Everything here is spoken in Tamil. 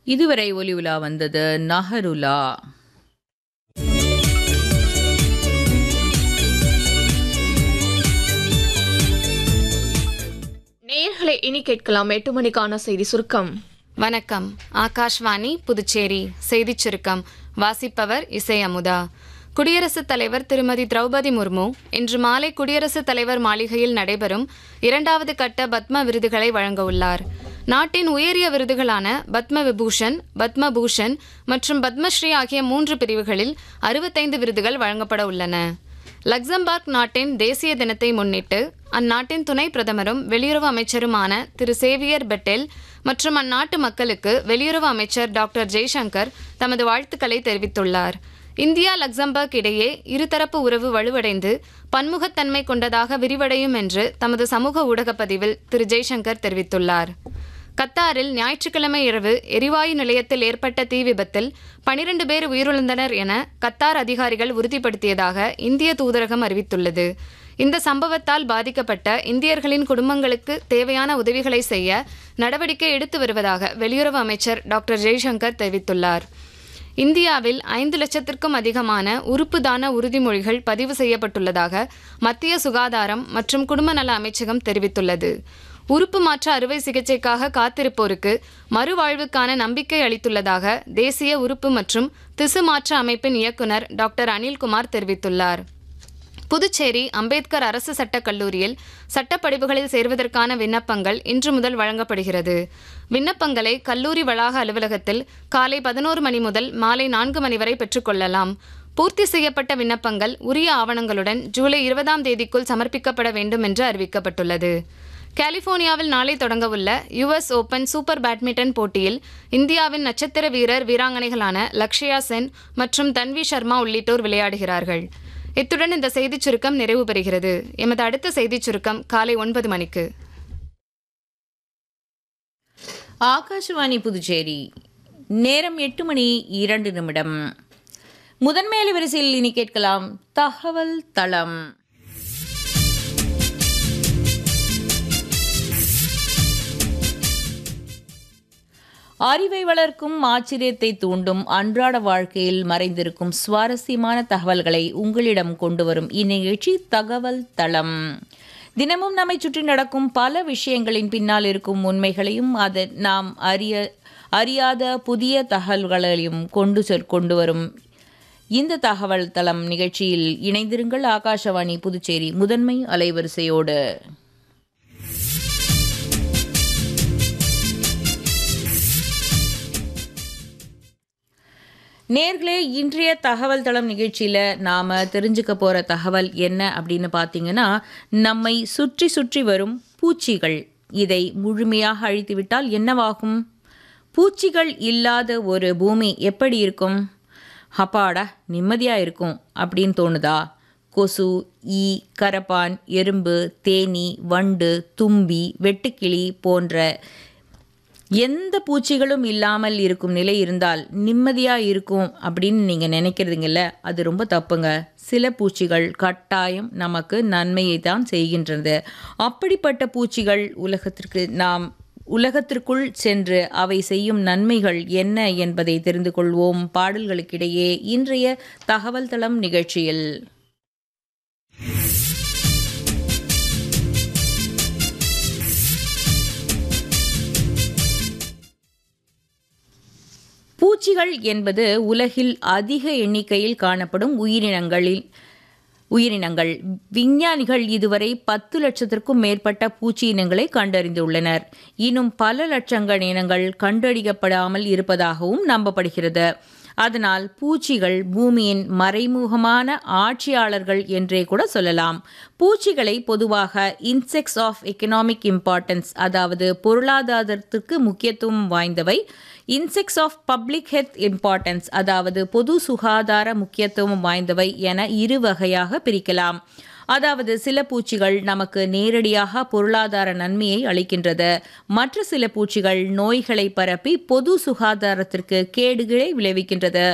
இதுவரை ஒலி உலா வந்தது நஹருலா நேயர்களை இனி கேட்கலாம் எட்டு மணிக்கான செய்தி சுருக்கம் வணக்கம் ஆகாஷ்வாணி புதுச்சேரி செய்திச் சுருக்கம் வாசிப்பவர் இசை அமுதா குடியரசுத் தலைவர் திருமதி திரௌபதி முர்மு இன்று மாலை குடியரசுத் தலைவர் மாளிகையில் நடைபெறும் இரண்டாவது கட்ட பத்ம விருதுகளை வழங்க உள்ளார் நாட்டின் உயரிய விருதுகளான பத்ம விபூஷன் பத்ம பூஷன் மற்றும் பத்மஸ்ரீ ஆகிய மூன்று பிரிவுகளில் அறுபத்தைந்து விருதுகள் வழங்கப்பட உள்ளன லக்சம்பர்க் நாட்டின் தேசிய தினத்தை முன்னிட்டு அந்நாட்டின் துணை பிரதமரும் வெளியுறவு அமைச்சருமான திரு சேவியர் பெட்டெல் மற்றும் அந்நாட்டு மக்களுக்கு வெளியுறவு அமைச்சர் டாக்டர் ஜெய்சங்கர் தமது வாழ்த்துக்களை தெரிவித்துள்ளார் இந்தியா லக்சம்பர்க் இடையே இருதரப்பு உறவு வலுவடைந்து பன்முகத்தன்மை கொண்டதாக விரிவடையும் என்று தமது சமூக ஊடகப் பதிவில் திரு ஜெய்சங்கர் தெரிவித்துள்ளார் கத்தாரில் ஞாயிற்றுக்கிழமை இரவு எரிவாயு நிலையத்தில் ஏற்பட்ட தீ விபத்தில் பனிரெண்டு பேர் உயிரிழந்தனர் என கத்தார் அதிகாரிகள் உறுதிப்படுத்தியதாக இந்திய தூதரகம் அறிவித்துள்ளது இந்த சம்பவத்தால் பாதிக்கப்பட்ட இந்தியர்களின் குடும்பங்களுக்கு தேவையான உதவிகளை செய்ய நடவடிக்கை எடுத்து வருவதாக வெளியுறவு அமைச்சர் டாக்டர் ஜெய்சங்கர் தெரிவித்துள்ளார் இந்தியாவில் ஐந்து லட்சத்திற்கும் அதிகமான உறுப்பு தான உறுதிமொழிகள் பதிவு செய்யப்பட்டுள்ளதாக மத்திய சுகாதாரம் மற்றும் குடும்ப நல அமைச்சகம் தெரிவித்துள்ளது உறுப்பு மாற்ற அறுவை சிகிச்சைக்காக காத்திருப்போருக்கு மறுவாழ்வுக்கான நம்பிக்கை அளித்துள்ளதாக தேசிய உறுப்பு மற்றும் திசு மாற்ற அமைப்பின் இயக்குனர் டாக்டர் அனில்குமார் தெரிவித்துள்ளார் புதுச்சேரி அம்பேத்கர் அரசு சட்டக் கல்லூரியில் சட்டப்படிப்புகளில் சேர்வதற்கான விண்ணப்பங்கள் இன்று முதல் வழங்கப்படுகிறது விண்ணப்பங்களை கல்லூரி வளாக அலுவலகத்தில் காலை பதினோரு மணி முதல் மாலை நான்கு மணி வரை பெற்றுக்கொள்ளலாம் பூர்த்தி செய்யப்பட்ட விண்ணப்பங்கள் உரிய ஆவணங்களுடன் ஜூலை இருபதாம் தேதிக்குள் சமர்ப்பிக்கப்பட வேண்டும் என்று அறிவிக்கப்பட்டுள்ளது கலிபோர்னியாவில் நாளை தொடங்கவுள்ள யுஎஸ் ஓபன் சூப்பர் பேட்மிண்டன் போட்டியில் இந்தியாவின் நட்சத்திர வீரர் வீராங்கனைகளான லக்ஷயா சென் மற்றும் தன்வி சர்மா உள்ளிட்டோர் விளையாடுகிறார்கள் இத்துடன் இந்த செய்திச் சுருக்கம் நிறைவு பெறுகிறது எமது அடுத்த செய்திச் சுருக்கம் காலை ஒன்பது மணிக்கு ஆகாஷவாணி புதுச்சேரி நேரம் எட்டு மணி இரண்டு நிமிடம் முதன்மை அலைவரிசையில் இனி கேட்கலாம் தகவல் தளம் அறிவை வளர்க்கும் ஆச்சரியத்தை தூண்டும் அன்றாட வாழ்க்கையில் மறைந்திருக்கும் சுவாரஸ்யமான தகவல்களை உங்களிடம் கொண்டு வரும் இந்நிகழ்ச்சி தகவல் தளம் தினமும் நம்மை சுற்றி நடக்கும் பல விஷயங்களின் பின்னால் இருக்கும் உண்மைகளையும் அது நாம் அறிய அறியாத புதிய தகவல்களையும் கொண்டு சொல் கொண்டு வரும் இந்த தகவல் தளம் நிகழ்ச்சியில் இணைந்திருங்கள் ஆகாஷவாணி புதுச்சேரி முதன்மை அலைவரிசையோடு நேர்களே இன்றைய தகவல் தளம் நிகழ்ச்சியில் நாம் தெரிஞ்சுக்க போகிற தகவல் என்ன அப்படின்னு பார்த்தீங்கன்னா நம்மை சுற்றி சுற்றி வரும் பூச்சிகள் இதை முழுமையாக அழித்துவிட்டால் என்னவாகும் பூச்சிகள் இல்லாத ஒரு பூமி எப்படி இருக்கும் அப்பாடா நிம்மதியாக இருக்கும் அப்படின்னு தோணுதா கொசு ஈ கரப்பான் எறும்பு தேனி வண்டு தும்பி வெட்டுக்கிளி போன்ற எந்த பூச்சிகளும் இல்லாமல் இருக்கும் நிலை இருந்தால் நிம்மதியாக இருக்கும் அப்படின்னு நீங்கள் நினைக்கிறதுங்கல்ல அது ரொம்ப தப்புங்க சில பூச்சிகள் கட்டாயம் நமக்கு நன்மையை தான் செய்கின்றது அப்படிப்பட்ட பூச்சிகள் உலகத்திற்கு நாம் உலகத்திற்குள் சென்று அவை செய்யும் நன்மைகள் என்ன என்பதை தெரிந்து கொள்வோம் பாடல்களுக்கிடையே இன்றைய தகவல் தளம் நிகழ்ச்சியில் பூச்சிகள் என்பது உலகில் அதிக எண்ணிக்கையில் காணப்படும் உயிரினங்களில் உயிரினங்கள் விஞ்ஞானிகள் இதுவரை பத்து லட்சத்திற்கும் மேற்பட்ட பூச்சி இனங்களை கண்டறிந்துள்ளனர் இன்னும் பல லட்சங்கள் இனங்கள் கண்டறியப்படாமல் இருப்பதாகவும் நம்பப்படுகிறது அதனால் பூச்சிகள் பூமியின் மறைமுகமான ஆட்சியாளர்கள் என்றே கூட சொல்லலாம் பூச்சிகளை பொதுவாக இன்செக்ட்ஸ் ஆஃப் எக்கனாமிக் இம்பார்ட்டன்ஸ் அதாவது பொருளாதாரத்திற்கு முக்கியத்துவம் வாய்ந்தவை insects of public health importance அதாவது பொது சுகாதார முக்கியத்துவம் வாய்ந்தவை என இரு வகையாக பிரிக்கலாம் அதாவது சில பூச்சிகள் நமக்கு நேரடியாக பொருளாதார நன்மையை அளிக்கின்றது மற்ற சில பூச்சிகள் நோய்களை பரப்பி பொது சுகாதாரத்திற்கு கேடுகளை விளைவிக்கின்றது